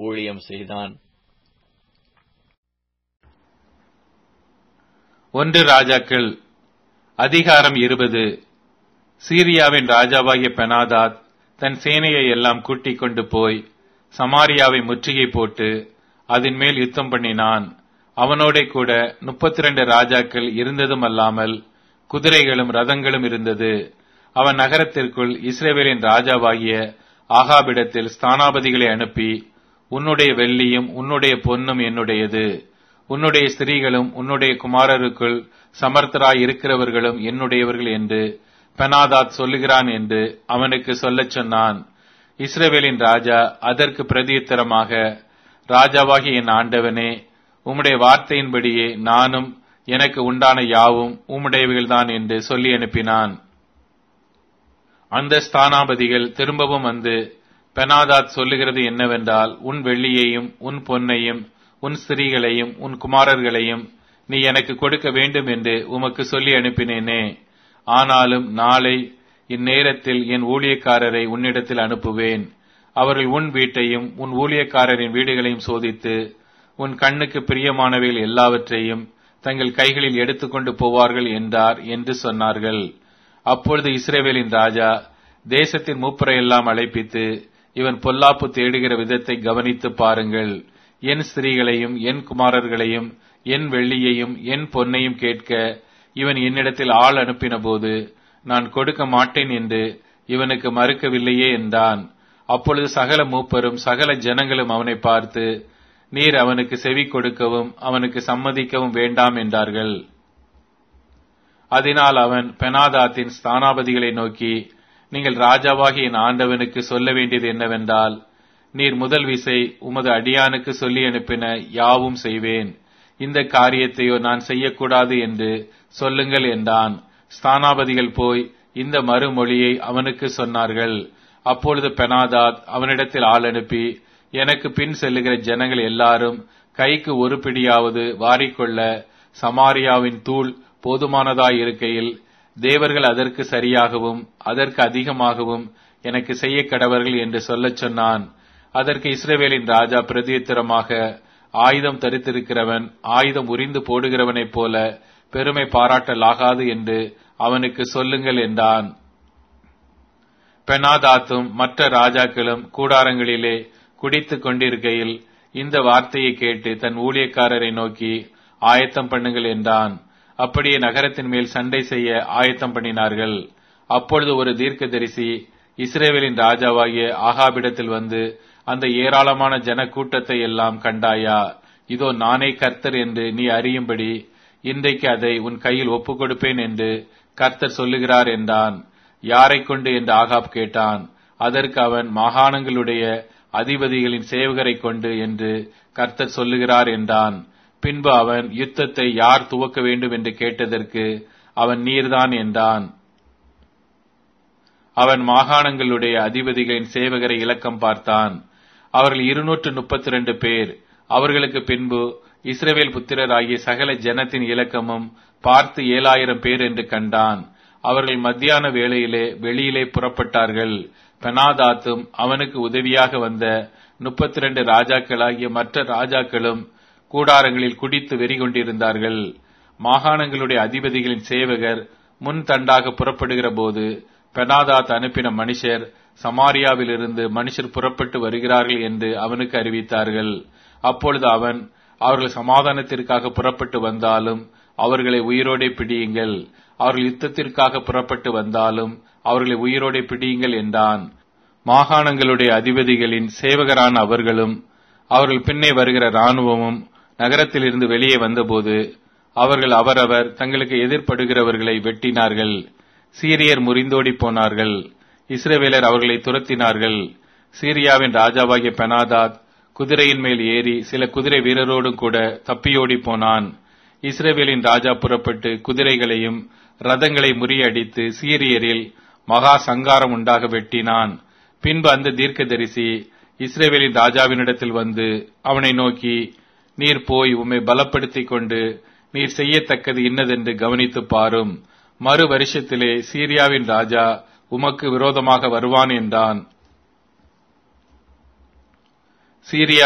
ஊழியம் செய்தான் ஒன்று ராஜாக்கள் அதிகாரம் இருபது சீரியாவின் ராஜாவாகிய பெனாதாத் தன் சேனையை எல்லாம் கூட்டிக் கொண்டு போய் சமாரியாவை முற்றுகை போட்டு அதன் மேல் யுத்தம் பண்ணினான் அவனோட கூட முப்பத்தி ரெண்டு ராஜாக்கள் இருந்ததும் அல்லாமல் குதிரைகளும் ரதங்களும் இருந்தது அவன் நகரத்திற்குள் இஸ்ரேவேலின் ராஜாவாகிய ஆகாபிடத்தில் ஸ்தானாபதிகளை அனுப்பி உன்னுடைய வெள்ளியும் உன்னுடைய பொன்னும் என்னுடையது உன்னுடைய ஸ்திரீகளும் உன்னுடைய குமாரருக்குள் சமர்த்தராய் இருக்கிறவர்களும் என்னுடையவர்கள் என்று பெனாதாத் சொல்லுகிறான் என்று அவனுக்கு சொல்லச் சொன்னான் இஸ்ரேவேலின் ராஜா அதற்கு பிரதியுத்தரமாக ராஜாவாகிய என் ஆண்டவனே உம்முடைய வார்த்தையின்படியே நானும் எனக்கு உண்டான யாவும் உம்முடையவைகள்தான் என்று சொல்லி அனுப்பினான் அந்த ஸ்தானாபதிகள் திரும்பவும் வந்து பெனாதாத் சொல்லுகிறது என்னவென்றால் உன் வெள்ளியையும் உன் பொன்னையும் உன் ஸ்திரீகளையும் உன் குமாரர்களையும் நீ எனக்கு கொடுக்க வேண்டும் என்று உமக்கு சொல்லி அனுப்பினேனே ஆனாலும் நாளை இந்நேரத்தில் என் ஊழியக்காரரை உன்னிடத்தில் அனுப்புவேன் அவர்கள் உன் வீட்டையும் உன் ஊழியக்காரரின் வீடுகளையும் சோதித்து உன் கண்ணுக்கு பிரியமானவைகள் எல்லாவற்றையும் தங்கள் கைகளில் எடுத்துக்கொண்டு போவார்கள் என்றார் என்று சொன்னார்கள் அப்பொழுது இஸ்ரேவேலின் ராஜா தேசத்தின் மூப்பரை எல்லாம் அழைப்பித்து இவன் பொல்லாப்பு தேடுகிற விதத்தை கவனித்து பாருங்கள் என் ஸ்திரீகளையும் என் குமாரர்களையும் என் வெள்ளியையும் என் பொன்னையும் கேட்க இவன் என்னிடத்தில் ஆள் அனுப்பின போது நான் கொடுக்க மாட்டேன் என்று இவனுக்கு மறுக்கவில்லையே என்றான் அப்பொழுது சகல மூப்பரும் சகல ஜனங்களும் அவனை பார்த்து நீர் அவனுக்கு செவி கொடுக்கவும் அவனுக்கு சம்மதிக்கவும் வேண்டாம் என்றார்கள் அதனால் அவன் பெனாதாத்தின் ஸ்தானாபதிகளை நோக்கி நீங்கள் ராஜாவாகி என் ஆண்டவனுக்கு சொல்ல வேண்டியது என்னவென்றால் நீர் முதல் விசை உமது அடியானுக்கு சொல்லி அனுப்பின யாவும் செய்வேன் இந்த காரியத்தையோ நான் செய்யக்கூடாது என்று சொல்லுங்கள் என்றான் ஸ்தானாபதிகள் போய் இந்த மறுமொழியை அவனுக்கு சொன்னார்கள் அப்பொழுது பெனாதாத் அவனிடத்தில் ஆள் அனுப்பி எனக்கு பின் செல்லுகிற ஜனங்கள் எல்லாரும் கைக்கு ஒரு பிடியாவது வாரிக்கொள்ள சமாரியாவின் தூள் போதுமானதாய் இருக்கையில் தேவர்கள் அதற்கு சரியாகவும் அதற்கு அதிகமாகவும் எனக்கு செய்ய கடவர்கள் என்று சொல்லச் சொன்னான் அதற்கு இஸ்ரேவேலின் ராஜா பிரதியுத்தரமாக ஆயுதம் தரித்திருக்கிறவன் ஆயுதம் உரிந்து போடுகிறவனைப் போல பெருமை பாராட்டலாகாது என்று அவனுக்கு சொல்லுங்கள் என்றான் பெனாதாத்தும் மற்ற ராஜாக்களும் கூடாரங்களிலே குடித்துக் கொண்டிருக்கையில் இந்த வார்த்தையை கேட்டு தன் ஊழியக்காரரை நோக்கி ஆயத்தம் பண்ணுங்கள் என்றான் அப்படியே நகரத்தின் மேல் சண்டை செய்ய ஆயத்தம் பண்ணினார்கள் அப்பொழுது ஒரு தீர்க்கதரிசி இஸ்ரேவேலின் ராஜாவாகிய ஆகாபிடத்தில் வந்து அந்த ஏராளமான ஜன கூட்டத்தை எல்லாம் கண்டாயா இதோ நானே கர்த்தர் என்று நீ அறியும்படி இன்றைக்கு அதை உன் கையில் ஒப்புக் கொடுப்பேன் என்று கர்த்தர் சொல்லுகிறார் என்றான் யாரை கொண்டு என்று ஆகாப் கேட்டான் அதற்கு அவன் மாகாணங்களுடைய அதிபதிகளின் சேவகரை கொண்டு என்று கர்த்தர் சொல்லுகிறார் என்றான் பின்பு அவன் யுத்தத்தை யார் துவக்க வேண்டும் என்று கேட்டதற்கு அவன் நீர்தான் என்றான் அவன் மாகாணங்களுடைய அதிபதிகளின் சேவகரை இலக்கம் பார்த்தான் அவர்கள் இருநூற்று முப்பத்தி ரெண்டு பேர் அவர்களுக்கு பின்பு இஸ்ரேவேல் புத்திரராகிய சகல ஜனத்தின் இலக்கமும் பார்த்து ஏழாயிரம் பேர் என்று கண்டான் அவர்கள் மத்தியான வேளையிலே வெளியிலே புறப்பட்டார்கள் பெனாதாத்தும் அவனுக்கு உதவியாக வந்த முப்பத்தி ரெண்டு ராஜாக்களாகிய மற்ற ராஜாக்களும் கூடாரங்களில் குடித்து வெறி கொண்டிருந்தார்கள் மாகாணங்களுடைய அதிபதிகளின் சேவகர் முன் தண்டாக புறப்படுகிற போது பெனாதாத் அனுப்பின மனுஷர் சமாரியாவிலிருந்து மனுஷர் புறப்பட்டு வருகிறார்கள் என்று அவனுக்கு அறிவித்தார்கள் அப்பொழுது அவன் அவர்கள் சமாதானத்திற்காக புறப்பட்டு வந்தாலும் அவர்களை உயிரோடே பிடியுங்கள் அவர்கள் யுத்தத்திற்காக புறப்பட்டு வந்தாலும் அவர்களை உயிரோடே பிடியுங்கள் என்றான் மாகாணங்களுடைய அதிபதிகளின் சேவகரான அவர்களும் அவர்கள் பின்னே வருகிற இராணுவமும் நகரத்திலிருந்து வெளியே வந்தபோது அவர்கள் அவரவர் தங்களுக்கு எதிர்ப்படுகிறவர்களை வெட்டினார்கள் சீரியர் முறிந்தோடி போனார்கள் இஸ்ரவேலர் அவர்களை துரத்தினார்கள் சீரியாவின் ராஜாவாகிய பெனாதாத் குதிரையின் மேல் ஏறி சில குதிரை வீரரோடும் கூட தப்பியோடி போனான் இஸ்ரேவேலின் ராஜா புறப்பட்டு குதிரைகளையும் ரதங்களை முறியடித்து சீரியரில் மகா சங்காரம் உண்டாக வெட்டினான் பின்பு அந்த தீர்க்கதரிசி இஸ்ரேவேலின் ராஜாவினிடத்தில் வந்து அவனை நோக்கி நீர் போய் உம்மை பலப்படுத்திக் கொண்டு நீர் செய்யத்தக்கது இன்னதென்று கவனித்து பாரும் மறு வருஷத்திலே சீரியாவின் ராஜா உமக்கு விரோதமாக வருவான் என்றான் சீரியா